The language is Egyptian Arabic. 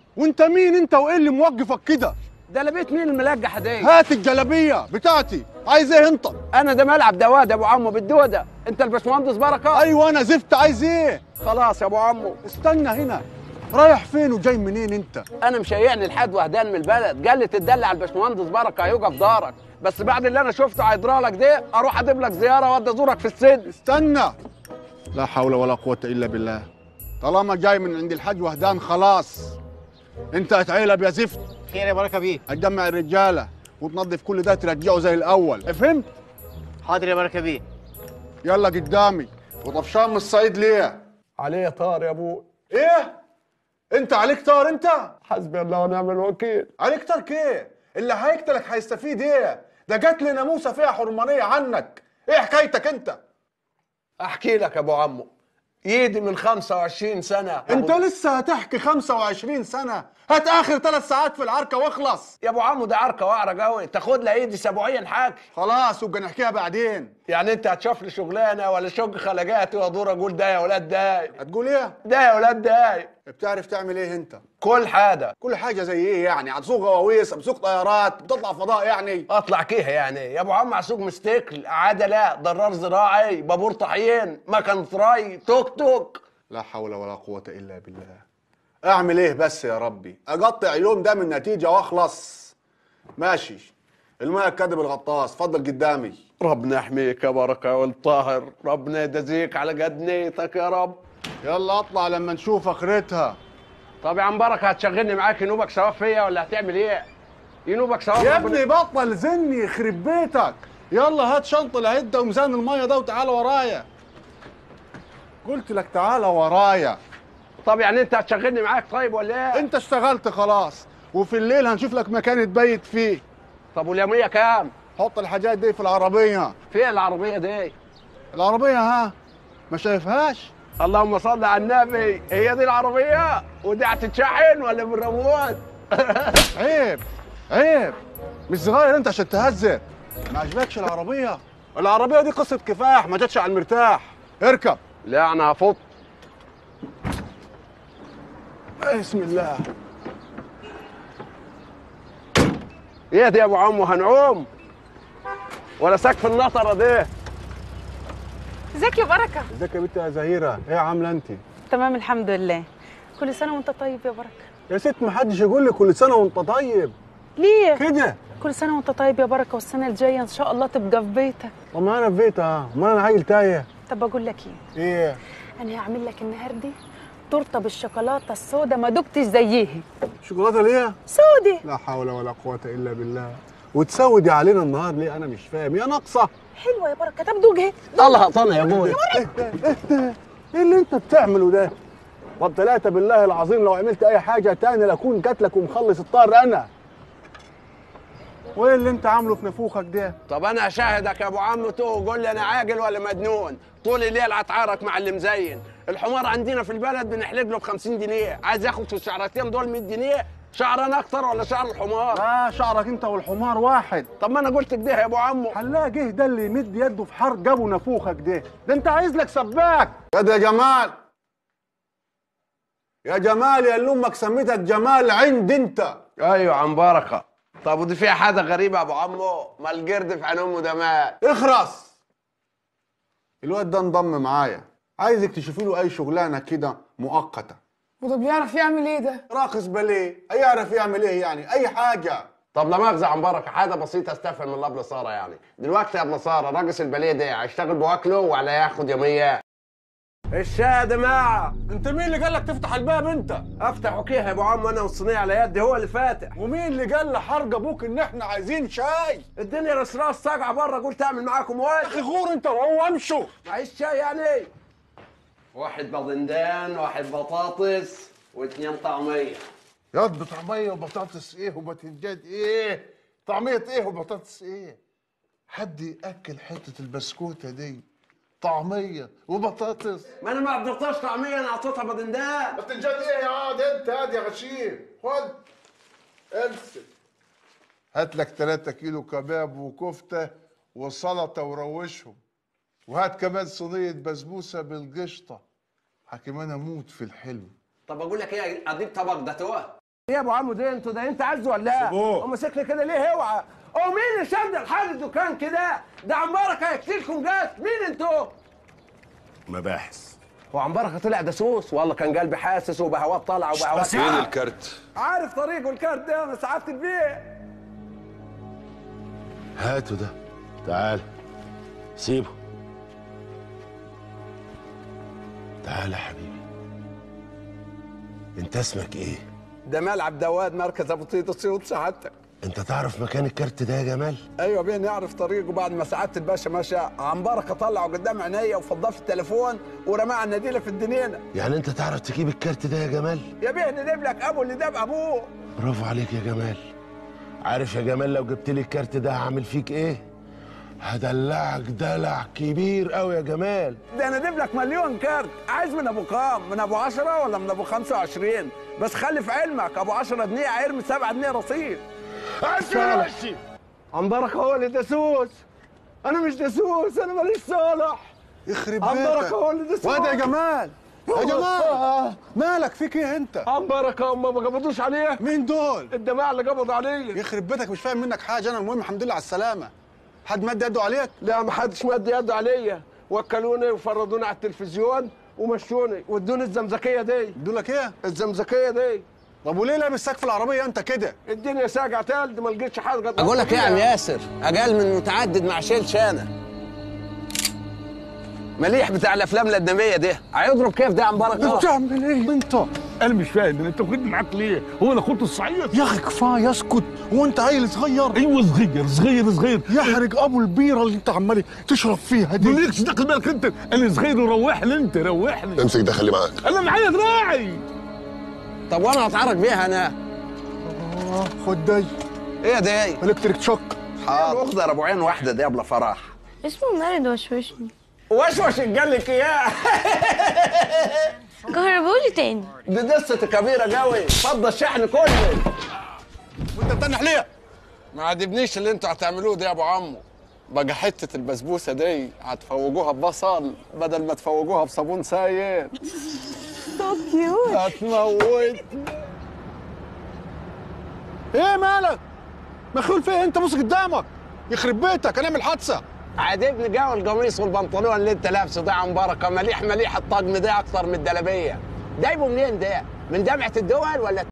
وانت مين انت وايه اللي موقفك كده ده لبيت مين الملجحه دي هات الجلابيه بتاعتي عايز ايه انت انا ده ملعب دواد يا ابو عمو بالدوده انت الباشمهندس بركه ايوه انا زفت عايز ايه خلاص يا ابو عمو استنى هنا رايح فين وجاي منين انت انا مشيعني لحد وهدان من البلد قال لي تدلع على الباشمهندس بركه هيوقف دارك بس بعد اللي انا شفته هيدرالك ده اروح اجيب لك زياره وادي ازورك في السجن استنى لا حول ولا قوه الا بالله طالما جاي من عند الحاج وهدان خلاص انت هتعيلب يا زفت خير يا بركه بيه هتجمع الرجاله وتنظف كل ده ترجعه زي الاول فهمت حاضر يا بركه بيه يلا قدامي وطفشان من الصعيد ليه عليه طار يا ابوي ايه انت عليك طار انت حسبي الله ونعم الوكيل عليك طار ايه اللي هيقتلك هيستفيد ايه ده جات لي ناموسه فيها حرمانيه عنك ايه حكايتك انت احكي لك يا ابو عمو ايدي من 25 سنه انت لسه هتحكي 25 سنه هات اخر ثلاث ساعات في العركه واخلص يا ابو عمو ده عركه واعره قوي تاخد لها ايدي سبوعيا حاجه خلاص وبقى نحكيها بعدين يعني انت هتشوف لي شغلانه ولا شق خلقاتي وادور اقول ده يا ولاد ده هتقول ايه ده يا ولاد ده بتعرف تعمل ايه انت كل حاجه كل حاجه زي ايه يعني هتسوق غواويس بتسوق طيارات بتطلع فضاء يعني اطلع كيه يعني يا ابو عم اسوق مستكل عجله ضرار زراعي بابور طحين مكن ري توك توك لا حول ولا قوه الا بالله اعمل ايه بس يا ربي اقطع اليوم ده من نتيجه واخلص ماشي الماء الكذب الغطاس فضل قدامي ربنا يحميك يا بركه والطاهر ربنا يجازيك على قد نيتك يا رب يلا اطلع لما نشوف اخرتها طب يا عم بركه هتشغلني معاك ينوبك ثواب فيا ولا هتعمل ايه ينوبك ثواب يا ربنا- ابني بطل زني يخرب بيتك يلا هات شنطة العدة وميزان المية ده وتعال ورايا قلت لك تعال ورايا طب يعني انت هتشغلني معاك طيب ولا ايه انت اشتغلت خلاص وفي الليل هنشوف لك مكان تبيت فيه طب واليوميه كام حط الحاجات دي في العربية فين العربيه دي العربية ها ما شايفهاش اللهم صل على النبي هي دي العربيه ودي هتتشحن ولا بالريموت عيب عيب مش صغير انت عشان تهزر ما عجبكش العربية العربية دي قصة كفاح ما جاتش على المرتاح اركب لا انا هفط بسم الله ايه دي يا ابو عمو هنعوم ولا سقف النطره دي ازيك يا بركه ازيك يا بنت يا زهيرة ايه عاملة انت تمام الحمد لله كل سنه وانت طيب يا بركه يا ست ما حدش يقول لي كل سنة وانت طيب ليه كده كل سنه وانت طيب يا بركه والسنه الجايه ان شاء الله تبقى في بيتك طب ما انا في بيتها ما انا عيل تايه طب اقول لك ايه ايه انا هعمل لك النهارده تورته بالشوكولاته السودا ما دقتش زيها شوكولاته ليه سودة لا حول ولا قوه الا بالله وتسودي علينا النهار ليه انا مش فاهم يا ناقصه حلوه يا بركه طب دوقها الله هطنها يا ابوي ايه اللي انت بتعمله ده طب ثلاثة بالله العظيم لو عملت اي حاجه تاني لاكون قتلك ومخلص الطار انا وايه اللي انت عامله في نفوخك ده طب انا اشاهدك يا ابو عم تو قول لي انا عاقل ولا مجنون طول الليل هتعارك مع اللي مزين الحمار عندنا في البلد بنحلق له ب 50 جنيه عايز ياخد في الشعرتين دول 100 جنيه شعر انا اكتر ولا شعر الحمار لا شعرك انت والحمار واحد طب ما انا قلت كده يا ابو عمو حلاق جه ده اللي يمد يده في حرق جابه نافوخك ده ده انت عايز لك سباك يا ده يا جمال يا جمال يا اللي امك سميتك جمال عند انت ايوه عم بركه طب ودي فيها حاجه غريبه يا ابو عمو ما القرد في عين امه ده مات اخرس الواد ده انضم معايا عايزك تشوفي له اي شغلانه كده مؤقته وده بيعرف يعمل ايه ده؟ راقص باليه هيعرف يعمل ايه يعني اي حاجه طب لا مؤاخذة عم بركة حاجة بسيطة استفهم من الأبلة سارة يعني دلوقتي يا ابن سارة راقص الباليه ده هيشتغل بواكله ولا ياخد يوميات الشاي يا جماعة انت مين اللي قال لك تفتح الباب انت افتحوا كيه يا ابو عم انا والصينية على يدي هو اللي فاتح ومين اللي قال لحرج ابوك ان احنا عايزين شاي الدنيا رسراس ساقعة بره قلت اعمل معاكم واجب اخي غور انت وهو امشوا معيش شاي يعني واحد باذنجان واحد بطاطس واثنين طعمية ياض طعمية وبطاطس ايه وباذنجان ايه طعمية ايه وبطاطس ايه حد ياكل حتة البسكوتة دي طعمية وبطاطس ما انا ما قدرتش طعمية انا اعطيتها باذنجان باذنجان ايه يا عاد انت هاد يا غشيم خد امسك هات لك 3 كيلو كباب وكفتة وسلطة وروشهم وهات كمان صينية بسبوسة بالقشطة حكيم انا اموت في الحلو طب اقول لك ايه اديك طبق ده توه يا ابو عمو ده انتوا ده انت عز ولا لا؟ سيبوه. هو ماسكني كده ليه اوعى؟ هو مين اللي شد الحال الدكان كده؟ ده عمارك هيكتلكم جاز، مين انتوا؟ مباحث هو عمبارك طلع دسوس والله كان قلبي حاسس وبهوات طالعه وبهوات فين الكارت عارف طريقه الكارت ده انا سعادة البيع هاته ده تعال سيبه تعال يا حبيبي انت اسمك ايه ده ملعب دواد مركز ابو طيط السيوط سعادتك انت تعرف مكان الكارت ده يا جمال ايوه بيه نعرف طريقه بعد ما سعاده الباشا مشى عنبرك طلعه قدام عينيا وفضاه في التليفون ورماه على النديله في الدنينه يعني انت تعرف تجيب الكارت ده يا جمال يا بيه ندب لك ابو اللي داب ابوه برافو عليك يا جمال عارف يا جمال لو جبت لي الكارت ده هعمل فيك ايه هدلعك دلع كبير قوي يا جمال ده انا اديب لك مليون كارت عايز من ابو كام من ابو 10 ولا من ابو 25 بس خلي في علمك ابو 10 جنيه هيرمي 7 جنيه رصيد ماشي عنبرك هو اللي دسوس انا مش دسوس انا ماليش صالح يخرب عنبرك بيتك هو اللي دسوس واد يا جمال يا جمال مالك فيك ايه انت عنبرك هم ما قبضوش عليه مين دول الجماعه اللي قبضوا عليه يخرب بيتك مش فاهم منك حاجه انا المهم الحمد لله على السلامه حد مد يده عليك لا ما حدش مد يده عليا وكلوني وفرضوني على التلفزيون ومشوني وادوني الزمزكيه دي ادوا لك ايه الزمزكيه دي طب وليه لابس سقف العربيه انت كده الدنيا ساقعه تلد ما لقيتش حاجه اقول لك ايه يا عم ياسر اقل من متعدد مع شيل شانه مليح بتاع الافلام الاجنبيه ده هيضرب كيف ده يا عم بركه بتعمل ايه انت انا مش فاهم انت واخدني معاك ليه؟ هو انا كنت صعيد؟ يا اخي كفايه اسكت هو انت عيل صغير ايوه صغير صغير صغير يحرق ابو البيره اللي انت عمال تشرب فيها دي مالكش دخل بالك انت انا صغير وروحني انت روحني امسك ده خلي معاك انا معايا دراعي طب وانا هتعرك بيها انا آه، خد دي ايه ده ايه الكتريك شوك اخضر ابو عين واحده دي ابله فرح اسمه مارد وشوشني وشوش قال لك اياه كهربولي تاني دي دسة كبيره قوي فضى الشحن كله وانت بتنح ليه ما عجبنيش اللي انتوا هتعملوه ده يا ابو عمو بقى حته البسبوسه دي هتفوجوها ببصل بدل ما تفوجوها بصابون سايل هتموت ايه مالك مخلول فيه انت بص قدامك يخرب بيتك هنعمل حادثه عاجبني جو القميص والبنطلون اللي انت لابسه ده عن بركه مليح مليح الطقم ده اكتر من الدلبيه جايبه منين ده؟ من جامعه الدول ولا